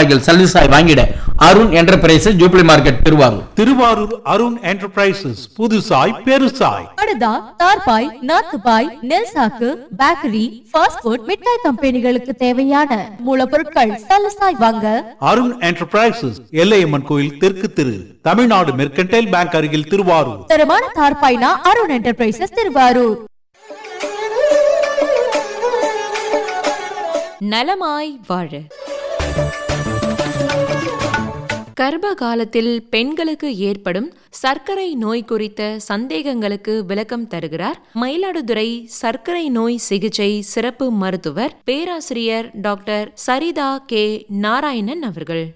தார்பாய்கள் சல்லுசாய் வாங்கிட Arun enterprises jubilee market Thiruvarur Thiruvarur Arun enterprises புதுசாய் பெருசாய் படுதா தார்பாய் நாத்துபாய் நெல் சாக்கு பேக்கரி ஃபாஸ்ட் ஃபுட் மிட்டாய் கம்பெனிகளுக்கு தேவையான மூலப்பொருட்கள் சலசாய் வாங்க அருண் என்டர்பிரைசஸ் எல்லையம்மன் கோயில் தெற்கு திரு தமிழ்நாடு மெர்கன்டைல் பேங்க் அருகில் திருவாரூர் தரமான தார்பாய்னா அருண் என்டர்பிரைசஸ் திருவாரூர் நலமாய் வாழ கர்ப்ப காலத்தில் பெண்களுக்கு ஏற்படும் சர்க்கரை நோய் குறித்த சந்தேகங்களுக்கு விளக்கம் தருகிறார் மயிலாடுதுறை சர்க்கரை நோய் சிகிச்சை சிறப்பு மருத்துவர் பேராசிரியர் டாக்டர் சரிதா கே நாராயணன் அவர்கள்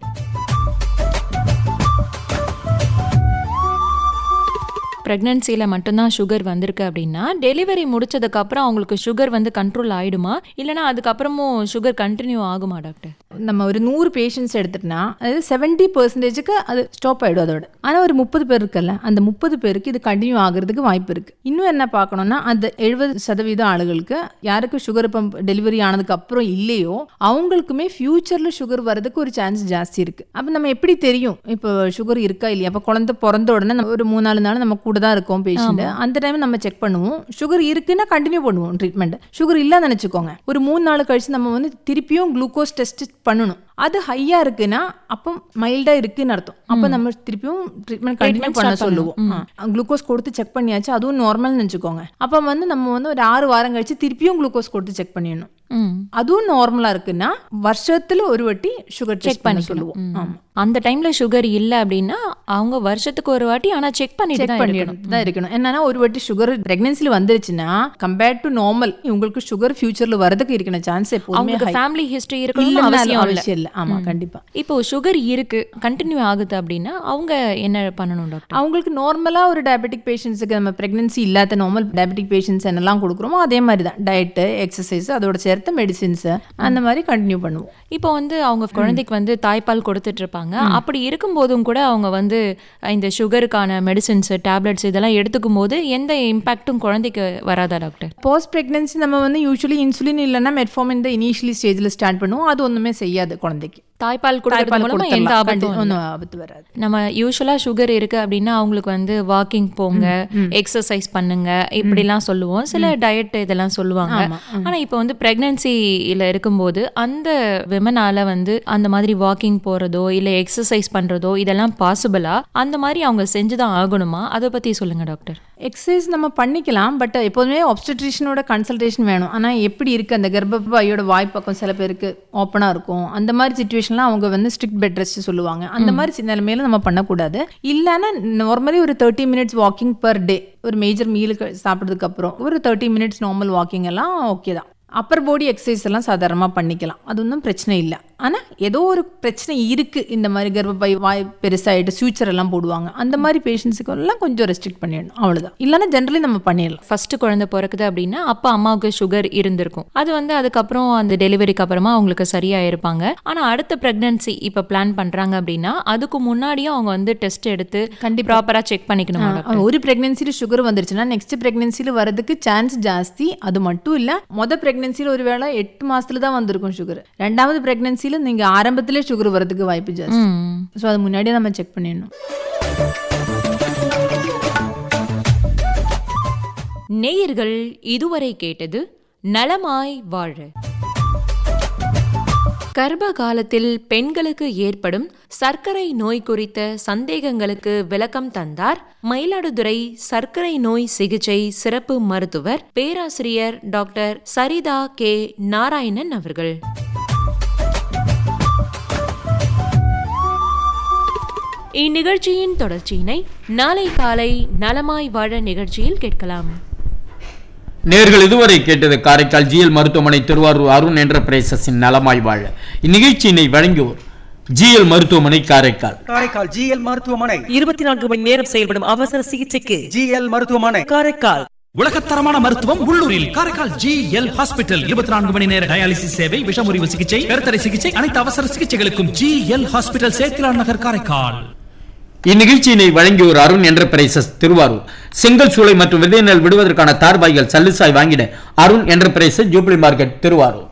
ப்ரெக்னன்சியில் மட்டும்தான் சுகர் வந்திருக்கு அப்படின்னா டெலிவரி முடிச்சதுக்கப்புறம் அவங்களுக்கு சுகர் வந்து கண்ட்ரோல் ஆயிடுமா இல்லைனா அதுக்கப்புறமும் சுகர் கண்டினியூ ஆகுமா டாக்டர் நம்ம ஒரு நூறு பேஷண்ட்ஸ் எடுத்துட்டோம்னா அது செவன்ட்டி பர்சன்டேஜுக்கு அது ஸ்டாப் ஆகிடும் அதோட ஆனால் ஒரு முப்பது பேர் இருக்குல்ல அந்த முப்பது பேருக்கு இது கண்டினியூ ஆகிறதுக்கு வாய்ப்பு இருக்குது இன்னும் என்ன பார்க்கணும்னா அந்த எழுபது சதவீத ஆளுகளுக்கு யாருக்கு சுகர் பம்ப் டெலிவரி ஆனதுக்கு அப்புறம் இல்லையோ அவங்களுக்குமே ஃபியூச்சரில் சுகர் வரதுக்கு ஒரு சான்ஸ் ஜாஸ்தி இருக்குது அப்போ நம்ம எப்படி தெரியும் இப்போ சுகர் இருக்கா இல்லையா அப்போ குழந்தை பிறந்த உடனே நம்ம ஒரு மூணு நாலு நாள் நம்ம கூட தான் இருக்கோம் பேஷண்ட் அந்த டைம் நம்ம செக் பண்ணுவோம் சுகர் இருக்குன்னா கண்டினியூ பண்ணுவோம் ட்ரீட்மெண்ட் சுகர் இல்லைன்னு நினச்சிக்கோங்க ஒரு மூணு நாள் கழிச்சு நம்ம வந்து திருப்பியும் குளுக்கோஸ் டெஸ்ட் பண்ணணும் அது ஹையா இருக்குன்னா அப்போ மைல்டா இருக்குன்னு அர்த்தம் அப்போ நம்ம திருப்பியும் ட்ரீட்மெண்ட் கண்டினியூ பண்ண சொல்லுவோம் குளுக்கோஸ் கொடுத்து செக் பண்ணியாச்சு அதுவும் நார்மல்னு நினச்சிக்கோங்க அப்போ வந்து நம்ம வந்து ஒரு ஆறு வாரம் கழிச்சு திருப்பியும் குளுக்கோஸ் கொடுத்து செக் பண்ணிடணும் அதுவும் நார்மலா இருக்குன்னா வருஷத்துல ஒரு வாட்டி சுகர் செக் பண்ண சொல்லுவோம் ஆமா அந்த டைம்ல சுகர் இல்லை அப்படின்னா அவங்க வருஷத்துக்கு ஒரு வாட்டி ஆனா செக் பண்ணிட்டு செக் தான் பண்ணிட்டு இருக்கணும். தான் இருக்கணும் என்னன்னா ஒரு வாட்டி சுகர் பிரெக்னன்சில வந்துருச்சுன்னா கம்பேர்ட் டு நார்மல் உங்களுக்கு சுகர் ஃபியூச்சர்ல வரதுக்கு இருக்கிற சான்ஸ் எப்போதுமே அவங்களுக்கு high. ஃபேமிலி ஹிஸ்டரி இருக்கணும்னு இல்லைன்னு அவசியம் இல்லை அவசியம் இல்லை ஆமா கண்டிப்பா இப்போ சுகர் இருக்கு கண்டினியூ ஆகுது அப்படின்னா அவங்க என்ன பண்ணணும் டாக்டர் அவங்களுக்கு நார்மலா ஒரு டயபெட்டிக் பேஷண்ட்ஸுக்கு நம்ம பிரெக்னன்சி இல்லாத நார்மல் டயபெட்டிக் பேஷண்ட்ஸ் என்னெல்லாம் கொடுக்குறோமோ அதே மாதிரி தான் டயட்டு எக்ஸசைஸ் அதோட சேர்த்து மெடிசின்ஸ் அந்த மாதிரி கண்டினியூ பண்ணுவோம் இப்போ வந்து அவங்க குழந்தைக்கு வந்து தாய்ப்பால் கொடுத்துட்டு இருப்பாங்க அப்படி இருக்கும்போதும் கூட அவங்க வந்து இந்த சுகருக்கான மெடிசின்ஸ் டேப்லெட்ஸ் இதெல்லாம் எடுத்துக்கும் போது எந்த இம்பாக்ட்டும் குழந்தைக்கு வராதா டாக்டர் போஸ்ட் பிரெக்னன்சி நம்ம வந்து யூஸ்வலி இன்சுலின் இல்லைன்னா மெட்ஃபார்மின் இந்த இனிஷியலி ஸ்டேஜில் ஸ்டார்ட் பண்ணுவோம் அது ஒன்றுமே செய்யாது குழந்தைக்கு தாய்ப்பால் கொடுக்கறது தாய்ப்பால் மூலமா எந்த கொடுத்துடலாம். ஆபத்தும் கண்டி- இல்லை. ஒண்ணும் ஆபத்து வராது நம்ம யூஸ்வலா சுகர் இருக்கு அப்படின்னா அவங்களுக்கு வந்து வாக்கிங் போங்க எக்ஸசைஸ் பண்ணுங்க இப்படிலாம் சொல்லுவோம் சில டயட் இதெல்லாம் சொல்லுவாங்க ஆனா இப்போ வந்து பிரெக்னன்சில இருக்கும்போது அந்த விமனால வந்து அந்த மாதிரி வாக்கிங் போறதோ இல்ல எக்ஸசைஸ் பண்றதோ இதெல்லாம் பாசிபிளா அந்த மாதிரி அவங்க செஞ்சுதான் ஆகணுமா அதை பத்தி சொல்லுங்க டாக்டர் எக்ஸசைஸ் நம்ம பண்ணிக்கலாம் பட் எப்போதுமே ஒப்ஸ்டட்ரிஷனோட கன்சல்டேஷன் வேணும் ஆனால் எப்படி இருக்குது அந்த கர்ப்பப்பையோட வாய்ப்பக்கம் சில பேருக்கு ஓப்பனாக இருக்கும் அந்த மாதிரி சுச்சுவேஷன்லாம் அவங்க வந்து ஸ்ட்ரிக்ட் பெட் ரெஸ்ட் சொல்லுவாங்க அந்த மாதிரி சி- நிலைமையில நம்ம பண்ணக்கூடாது இல்லைன்னா நார்மலி ஒரு thirty minutes walking per day ஒரு மேஜர் மீலுக்கு சாப்பிட்றதுக்கு அப்புறம் ஒரு தேர்ட்டி மினிட்ஸ் நார்மல் வாக்கிங் எல்லாம் ஓகே தான் அப்பர் பாடி எக்ஸசைஸ் எல்லாம் சாதாரணமாக பண்ணிக்கலாம் அது ஒன்றும் பிரச்சனை இல்லை ஆனால் ஏதோ ஒரு பிரச்சனை இருக்குது இந்த மாதிரி கர்ப்பப்பை வாய் பெருசாகிட்டு ஃபியூச்சர் எல்லாம் போடுவாங்க அந்த மாதிரி பேஷண்ட்ஸுக்கு எல்லாம் கொஞ்சம் ரெஸ்ட்ரிக்ட் பண்ணிடணும் அவ்வளோதான் இல்லைன்னா ஜென்ரலி நம்ம பண்ணிடலாம் ஃபர்ஸ்ட் குழந்தை பிறக்குது அப்படின்னா அப்பா அம்மாவுக்கு சுகர் இருந்திருக்கும் அது வந்து அதுக்கப்புறம் அந்த டெலிவரிக்கு அப்புறமா அவங்களுக்கு சரியா இருப்பாங்க ஆனா அடுத்த பிரெக்னன்சி இப்ப பிளான் பண்றாங்க அப்படின்னா அதுக்கு முன்னாடியும் அவங்க வந்து டெஸ்ட் எடுத்து கண்டிப்பா. ப்ராப்பரா செக் பண்ணிக்கணுமா டாக்டர் ஆ, ஒரு பிரெக்னன்சியில் சுகர் வந்துருச்சுன்னா நெக்ஸ்ட் பிரெக்னன்சியில் வரதுக்கு சான்ஸ் ஜாஸ்தி அது மட்டும் இல்லை மொதல் பிரெக்னன்சியில் ஒரு வேளை எட்டு மாசத்துல தான் வந்திருக்கும் சுகர் ரெண்டாவது பிரெக்னன்சியில் நீங்கள் ஆரம்பத்திலே சுகர் வரதுக்கு வாய்ப்பு ஜாஸ்தி ம். ஸோ அது முன்னாடியே நம்ம செக் பண்ணிடணும் நேயர்கள் இதுவரை கேட்டது நலமாய் வாழ கர்ப்ப காலத்தில் பெண்களுக்கு ஏற்படும் சர்க்கரை நோய் குறித்த சந்தேகங்களுக்கு விளக்கம் தந்தார் மயிலாடுதுறை சர்க்கரை நோய் சிகிச்சை சிறப்பு மருத்துவர் பேராசிரியர் டாக்டர் சரிதா கே நாராயணன் அவர்கள் இந்நிகழ்ச்சியின் தொடர்ச்சியினை நாளை காலை நலமாய் வாழ நிகழ்ச்சியில் கேட்கலாம் நேர்கள் இதுவரை கேட்டது காரைக்கால் ஜிஎல் மருத்துவமனை திருவாரூர் அருண் என்டர்பிரைசஸின் நலமாய் வாழ இந்நிகழ்ச்சியினை வழங்குவோர் ஜிஎல் மருத்துவமனை காரைக்கால் காரைக்கால் ஜிஎல் மருத்துவமனை இருபத்தி நான்கு மணி நேரம் செயல்படும் அவசர சிகிச்சைக்கு ஜிஎல் மருத்துவமனை காரைக்கால் உலகத்தரமான மருத்துவம் உள்ளூரில் காரைக்கால் ஜி எல் ஹாஸ்பிட்டல் இருபத்தி நான்கு மணி நேர டயாலிசிஸ் சேவை விஷமுறிவு சிகிச்சை கருத்தடை சிகிச்சை அனைத்து அவசர சிகிச்சைகளுக்கும் ஜி எல் ஹாஸ்பிட்டல் சேத்திலான் நகர் காரைக்கால் இந்நிகழ்ச்சியினை வழங்கியோர் அருண் என்டர்பிரைசஸ் திருவாரூர் செங்கல் சூளை மற்றும் விதைநெல் விடுவதற்கான தார்பாய்கள் சல்லுசாய் வாங்கிட Arun enterprises jubilee market Thiruvarur